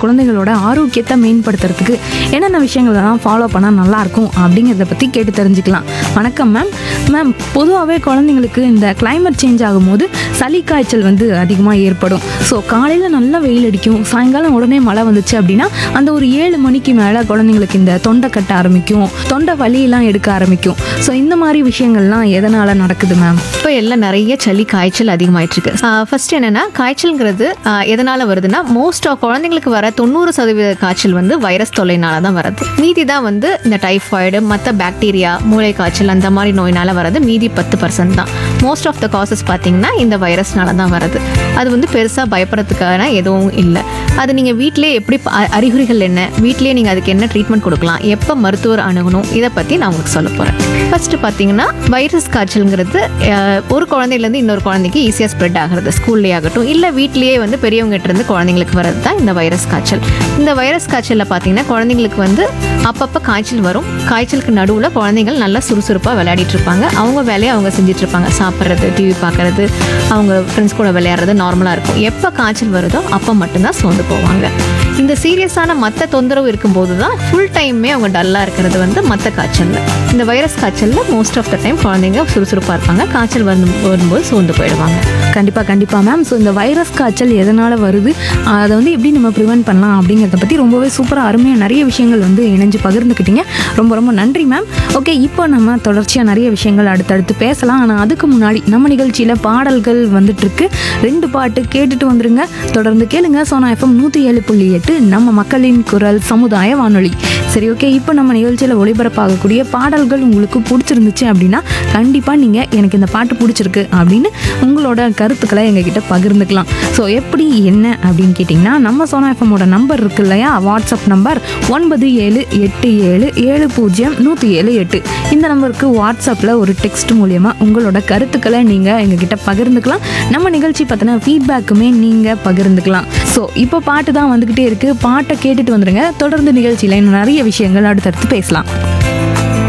குழந்தைகளோட ஆரோக்கியத்தை மேம்படுத்துறதுக்கு என்னென்ன விஷயங்கள்லாம் ஃபாலோ பண்ணால் நல்லாயிருக்கும் அப்படிங்கிறத பற்றி கேட்டு தெரிஞ்சுக்கலாம் வணக்கம் மேம் மேம் பொதுவாகவே குழந்தைங்களுக்கு இந்த climate சேஞ்ச் ஆகும்போது சளி காய்ச்சல் வந்து அதிகமாக ஏற்படும் ஸோ காலையில் நல்லா வெயில் அடிக்கும் சாயங்காலம் உடனே மழை வந்துச்சு அப்படின்னா அந்த ஒரு ஏழு மணிக்கு மேலே குழந்தைங்களுக்கு இந்த தொண்டை கட்ட ஆரம்பிக்கும் தொண்டை வலியெல்லாம் எடுக்க ஆரம்பிக்கும் ஸோ இந்த மாதிரி விஷயங்கள்லாம் எதனால் நடக்குது மேம் இப்போ எல்லாம் நிறைய சளி காய்ச்சல் அதிகமாயிட்டு இருக்கு ஃபர்ஸ்ட் என்னன்னா காய்ச்சல்ங்கிறது ஆஹ், எதனால வருதுன்னா மோஸ்ட் ஆஃப் குழந்தைங்களுக்கு வர தொண்ணூறு சதவீத காய்ச்சல் வந்து வைரஸ் தொல்லைனால தான் வருது மீதி தான் வந்து இந்த டைஃபாய்டு மற்ற பாக்டீரியா மூளை காய்ச்சல் அந்த மாதிரி நோயினால வரது மீதி பத்து பர்சன்ட் தான் மோஸ்ட் ஆஃப் த காசஸ் பார்த்தீங்கன்னா இந்த வைரஸ்னால தான் வருது அது வந்து பெருசாக பயப்படுறதுக்கான எதுவும் இல்லை அது நீங்கள் வீட்டிலே எப்படி ப- அ- அறிகுறிகள் என்ன வீட்டிலேயே நீங்கள் அதுக்கு என்ன ட்ரீட்மெண்ட் கொடுக்கலாம் எப்போ மருத்துவர் அணுகணும் இதை பற்றி நான் உங்களுக்கு சொல்ல போகிறேன் ஃபர்ஸ்ட் பார்த்தீங்கன்னா வைரஸ் காய்ச்சல்ங்கிறது அஹ், ஒரு குழந்தையிலேருந்து இன்னொரு குழந்தைக்கு ஈஸியாக ஸ்ப்ரெட் ஆகிறது ஸ்கூல்லே ஆகட்டும் இல்லை வீட்லேயே வந்து பெரியவங்ககிட்ட இருந்து குழந்தைங்களுக்கு வர்றது தான் இந்த வைரஸ் காய்ச்சல் இந்த வைரஸ் காய்ச்சலில் பார்த்தீங்கன்னா குழந்தைங்களுக்கு வந்து அப்பப்போ காய்ச்சல் வரும் காய்ச்சலுக்கு நடுவில் குழந்தைகள் நல்லா சுறுசுறுப்பாக விளையாடிட்டு இருப்பாங்க அவங்க வேலையை அவங்க செஞ்சுட்டு இருப்பாங்க சாப்பிட்றது டிவி பார்க்கறது அவங்க ஃப்ரெண்ட்ஸ் கூட விளையாடுறது நார்மலாக இருக்கும் எப்போ காய்ச்சல் வருதோ அப்போ மட்டும்தான் சோர்ந்து போவாங்க இந்த சீரியஸான மற்ற தொந்தரவு இருக்கும்போது தான் ஃபுல் டைமே அவங்க டல்லாக இருக்கிறது வந்து மற்ற காய்ச்சலில் இந்த வைரஸ் காய்ச்சலில் மோஸ்ட் ஆஃப் த டைம் குழந்தைங்க சுறுசுறுப்பாக இருப்பாங்க காய்ச்சல் வந்து வரும்போது சோர்ந்து போயிடுவாங்க கண்டிப்பாக கண்டிப்பாக மேம் ஸோ இந்த வைரஸ் காய்ச்சல் எதனால் வருது அதை வந்து எப்படி நம்ம ப்ரிவென்ட் பண்ணலாம் அப்படிங்கிறத பற்றி ரொம்பவே சூப்பராக அருமையாக நிறைய விஷயங்கள் வந்து இணைஞ்சு பகிர்ந்துக்கிட்டீங்க ரொம்ப ரொம்ப நன்றி மேம் ஓகே இப்போ நம்ம தொடர்ச்சியாக நிறைய விஷயங்கள் அடுத்தடுத்து பேசலாம் ஆனால் அதுக்கு முன்னாடி நம்ம நிகழ்ச்சியில் பாடல்கள் வந்துட்டு இருக்கு ரெண்டு பாட்டு கேட்டுட்டு வந்துருங்க தொடர்ந்து கேளுங்க சோனா எஃப்எம் நூற்றி ஏழு புள்ளி எட்டு நம்ம மக்களின் குரல் சமுதாய வானொலி சரி ஓகே இப்போ நம்ம நிகழ்ச்சியில் ஒளிபரப்பாகக்கூடிய பாடல்கள் உங்களுக்கு பிடிச்சிருந்துச்சு அப்படின்னா கண்டிப்பாக நீங்கள் எனக்கு இந்த பாட்டு பிடிச்சிருக்கு அப்படின்னு உங்களோட கருத்துக்களை எங்ககிட்ட பகிர்ந்துக்கலாம் ஸோ எப்படி என்ன அப்படின்னு கேட்டிங்கன்னா நம்ம சோனா எஃப்எம்மோட நம்பர் இருக்கு இல்லையா வாட்ஸ்அப் நம்பர் ஒன்பது ஏழு எட்டு ஏழு ஏழு பூஜ்ஜியம் நூற்றி ஏழு எட்டு இந்த நம்பருக்கு வாட்ஸ்அப்பில் ஒரு டெக்ஸ்ட் மூலயமா உங்களோட கருத்துக்களை நீங்கள் எங்ககிட்ட பகிர்ந்துக்கலாம் நம்ம நிகழ்ச்சி பற்றின ஃபீட்பேக்குமே நீங்கள் பகிர்ந்துக்கலாம் ஸோ இப்போ பாட்டு தான் வந்துக்கிட்டே இருக்குது பாட்டை கேட்டுட்டு வந்துடுங்க தொடர்ந்து நிகழ்ச்சியில் இன்னும் நிறைய விஷயங்கள் அடுத்தடுத்து பேசலாம்